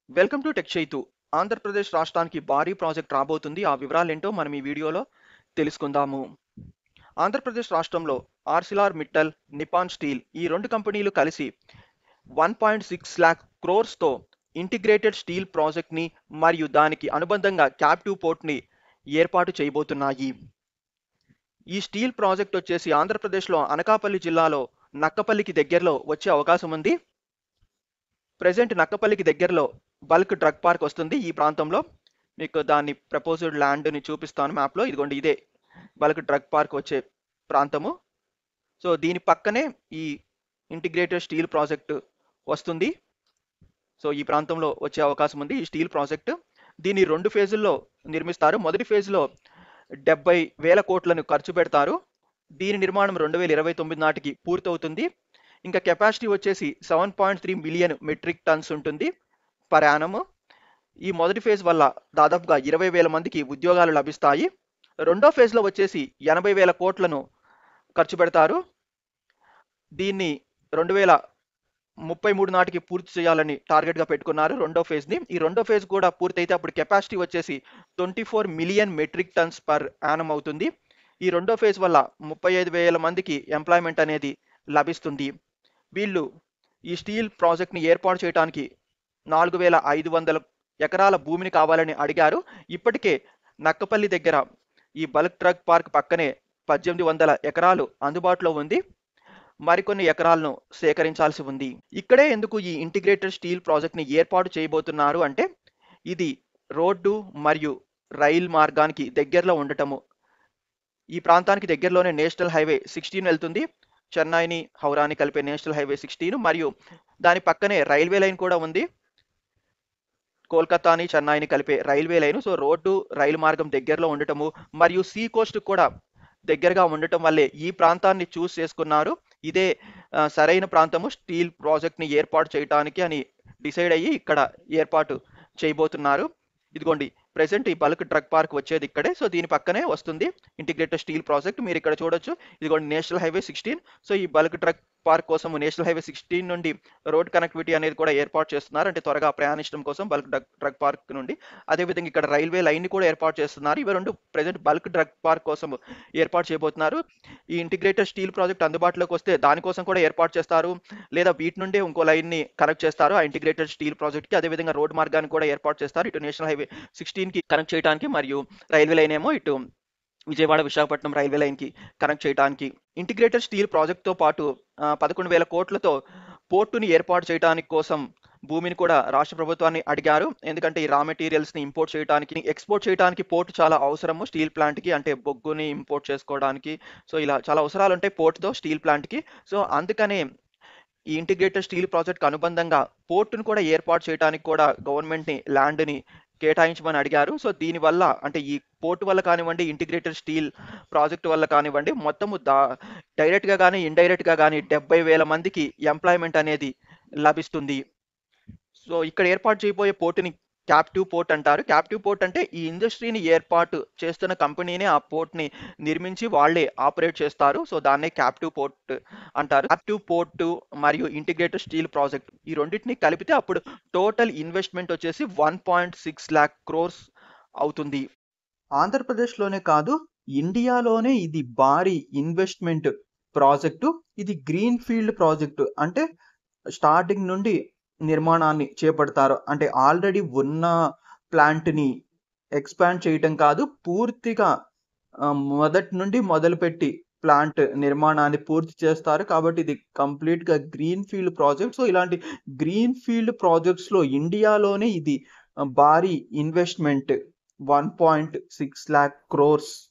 welcome to tech Chaitu Andhra Pradesh రాష్ట్రానికి భారీ project రాబోతుంది ఆ వివరాలేంటో మనం ఈ వీడియోలో తెలుసుకుందాము ఆంధ్రప్రదేశ్ రాష్ట్రంలో ఆర్సిలార్ మిట్టల్ నిపాన్ స్టీల్ ఈ రెండు కంపెనీలు కలిసి వన్ పాయింట్ సిక్స్ ల్యాక్ క్రోర్స్తో ఇంటిగ్రేటెడ్ స్టీల్ ప్రాజెక్ట్ని మరియు దానికి అనుబంధంగా క్యాప్టివ్ పోర్ట్ని ఏర్పాటు చేయబోతున్నాయి ఈ స్టీల్ ప్రాజెక్ట్ వచ్చేసి ఆంధ్రప్రదేశ్లో అనకాపల్లి జిల్లాలో నక్కపల్లికి దగ్గరలో వచ్చే అవకాశం ఉంది ప్రజెంట్ నక్కపల్లికి దగ్గరలో బల్క్ డ్రగ్ పార్క్ వస్తుంది ఈ ప్రాంతంలో మీకు దాని ప్రపోజ్డ్ ల్యాండ్ని చూపిస్తాను మ్యాప్లో ఇదిగోండి ఇదే బల్క్ డ్రగ్ పార్క్ వచ్చే ప్రాంతము సో దీని పక్కనే ఈ ఇంటిగ్రేటెడ్ స్టీల్ ప్రాజెక్ట్ వస్తుంది సో ఈ ప్రాంతంలో వచ్చే అవకాశం ఉంది ఈ స్టీల్ ప్రాజెక్ట్ దీన్ని రెండు ఫేజుల్లో నిర్మిస్తారు మొదటి ఫేజ్లో డెబ్బై వేల కోట్లను ఖర్చు పెడతారు దీని నిర్మాణం రెండు వేల ఇరవై తొమ్మిది నాటికి పూర్తవుతుంది ఇంకా కెపాసిటీ వచ్చేసి seven point three million metric tons ఉంటుంది పర్ యానము ఈ మొదటి ఫేజ్ వల్ల దాదాపుగా ఇరవై వేల మందికి ఉద్యోగాలు లభిస్తాయి రెండో ఫేజ్లో వచ్చేసి ఎనభై వేల కోట్లను ఖర్చు పెడతారు దీన్ని రెండు వేల ముప్పై మూడు నాటికి పూర్తి చేయాలని టార్గెట్గా పెట్టుకున్నారు రెండో ఫేజ్ని ఈ రెండో ఫేజ్ కూడా పూర్తయితే అప్పుడు కెపాసిటీ వచ్చేసి twenty four million metric tons per annum అవుతుంది ఈ రెండో ఫేజ్ వల్ల ముప్పై ఐదు వేల మందికి ఎంప్లాయ్మెంట్ అనేది లభిస్తుంది వీళ్ళు ఈ స్టీల్ ప్రాజెక్ట్ని ఏర్పాటు చేయడానికి నాలుగు వేల ఐదు వందల ఎకరాల భూమిని కావాలని అడిగారు ఇప్పటికే నక్కపల్లి దగ్గర ఈ బల్క్ ట్రక్ పార్క్ పక్కనే పద్దెనిమిది వందల ఎకరాలు అందుబాటులో ఉంది మరికొన్ని ఎకరాలను సేకరించాల్సి ఉంది ఇక్కడే ఎందుకు ఈ ఇంటిగ్రేటెడ్ స్టీల్ ప్రాజెక్ట్ని ఏర్పాటు చేయబోతున్నారు అంటే ఇది రోడ్డు మరియు రైల్ మార్గానికి దగ్గరలో ఉండటము ఈ ప్రాంతానికి దగ్గరలోనే నేషనల్ హైవే సిక్స్టీన్ వెళ్తుంది చెన్నైని హౌరాని కలిపే నేషనల్ హైవే సిక్స్టీన్ మరియు దాని పక్కనే రైల్వే లైన్ కూడా ఉంది కోల్కతాని చెన్నైని కలిపే railway line so road rail మార్గం దగ్గరలో ఉండటము మరియు సీ కోస్ట్ కూడా దగ్గరగా ఉండటం వల్లే ఈ ప్రాంతాన్ని చూస్ చేసుకున్నారు ఇదే సరైన ప్రాంతము స్టీల్ ప్రాజెక్ట్ని ఏర్పాటు చేయడానికి అని డిసైడ్ అయ్యి ఇక్కడ ఏర్పాటు చేయబోతున్నారు ఇదిగోండి ప్రెసెంట్ ఈ బల్క్ డ్రగ్ పార్క్ వచ్చేది ఇక్కడే సో దీని పక్కనే వస్తుంది ఇంటిగ్రేటెడ్ స్టీల్ ప్రాజెక్ట్ మీరు ఇక్కడ చూడొచ్చు ఇదిగోండి నేషనల్ హైవే సిక్స్టీన్ సో ఈ బల్క్ డ్రగ్ పార్క్ కోసం నేషనల్ హైవే సిక్స్టీన్ నుండి రోడ్ కనెక్టివిటీ అనేది కూడా ఏర్పాటు చేస్తున్నారు అంటే త్వరగా ప్రయాణించడం కోసం బల్క్ డ్రగ్ డ్రగ్ పార్క్ నుండి అదేవిధంగా ఇక్కడ రైల్వే లైన్ కూడా ఏర్పాటు చేస్తున్నారు ఇవి రెండు ప్రెసెంట్ బల్క్ డ్రగ్ పార్క్ కోసం ఏర్పాటు చేయబోతున్నారు ఈ ఇంటిగ్రేటెడ్ స్టీల్ ప్రాజెక్ట్ అందుబాటులోకి వస్తే దానికోసం కూడా ఏర్పాటు చేస్తారు లేదా వీటి నుండే ఇంకో లైన్ని కనెక్ట్ చేస్తారు ఆ ఇంటిగ్రేటెడ్ స్టీల్ ప్రాజెక్ట్కి అదేవిధంగా రోడ్ మార్గాన్ని కూడా ఏర్పాటు చేస్తారు ఇటు నేషనల్ హైవే సిక్స్టీన్కి కనెక్ట్ చేయడానికి మరియు రైల్వే లైన్ ఏమో ఇటు విజయవాడ విశాఖపట్నం రైల్వే లైన్కి కనెక్ట్ చేయడానికి ఇంటిగ్రేటెడ్ స్టీల్ ప్రాజెక్ట్తో పాటు పదకొండు వేల కోట్లతో పోర్టుని ఏర్పాటు చేయడానికి కోసం భూమిని కూడా రాష్ట్ర ప్రభుత్వాన్ని అడిగారు ఎందుకంటే ఈ రా మెటీరియల్స్ని ఇంపోర్ట్ చేయడానికి ఎక్స్పోర్ట్ చేయడానికి పోర్ట్ చాలా అవసరము స్టీల్ ప్లాంట్కి అంటే బొగ్గుని ఇంపోర్ట్ చేసుకోవడానికి సో ఇలా చాలా అవసరాలు ఉంటాయి పోర్ట్తో స్టీల్ ప్లాంట్కి సో అందుకనే ఈ ఇంటిగ్రేటెడ్ స్టీల్ ప్రాజెక్ట్కి అనుబంధంగా పోర్టును కూడా ఏర్పాటు చేయడానికి కూడా గవర్నమెంట్ని ల్యాండ్ని కేటాయించమని అడిగారు సో దీనివల్ల అంటే ఈ పోర్ట్ వల్ల కానివ్వండి ఇంటిగ్రేటెడ్ స్టీల్ ప్రాజెక్ట్ వల్ల కానివ్వండి మొత్తము దా డైరెక్ట్గా కానీ ఇండైరెక్ట్గా కానీ డెబ్బై వేల మందికి ఎంప్లాయ్మెంట్ అనేది లభిస్తుంది సో ఇక్కడ ఏర్పాటు చేయబోయే పోర్టుని క్యాప్టివ్ పోర్ట్ అంటారు క్యాప్టివ్ పోర్ట్ అంటే ఈ ఇండస్ట్రీని ఏర్పాటు చేస్తున్న కంపెనీనే ఆ పోర్ట్ని నిర్మించి వాళ్ళే ఆపరేట్ చేస్తారు సో దాన్నే క్యాప్టివ్ పోర్ట్ అంటారు క్యాప్టివ్ పోర్ట్ మరియు ఇంటిగ్రేటెడ్ స్టీల్ ప్రాజెక్ట్ ఈ రెండింటిని కలిపితే అప్పుడు టోటల్ ఇన్వెస్ట్మెంట్ వచ్చేసి one point six lakh crores అవుతుంది ఆంధ్రప్రదేశ్లోనే కాదు ఇండియాలోనే ఇది భారీ ఇన్వెస్ట్మెంట్ ప్రాజెక్టు ఇది గ్రీన్ ఫీల్డ్ ప్రాజెక్టు అంటే స్టార్టింగ్ నుండి నిర్మాణాన్ని చేపడతారు అంటే ఆల్రెడీ ఉన్న ప్లాంట్ని ఎక్స్పాండ్ చేయటం కాదు పూర్తిగా మొదటి నుండి మొదలుపెట్టి ప్లాంట్ నిర్మాణాన్ని పూర్తి చేస్తారు కాబట్టి ఇది కంప్లీట్గా గ్రీన్ ఫీల్డ్ ప్రాజెక్ట్ సో ఇలాంటి గ్రీన్ ఫీల్డ్ ప్రాజెక్ట్స్లో ఇండియాలోనే ఇది భారీ investment one point six lakh crores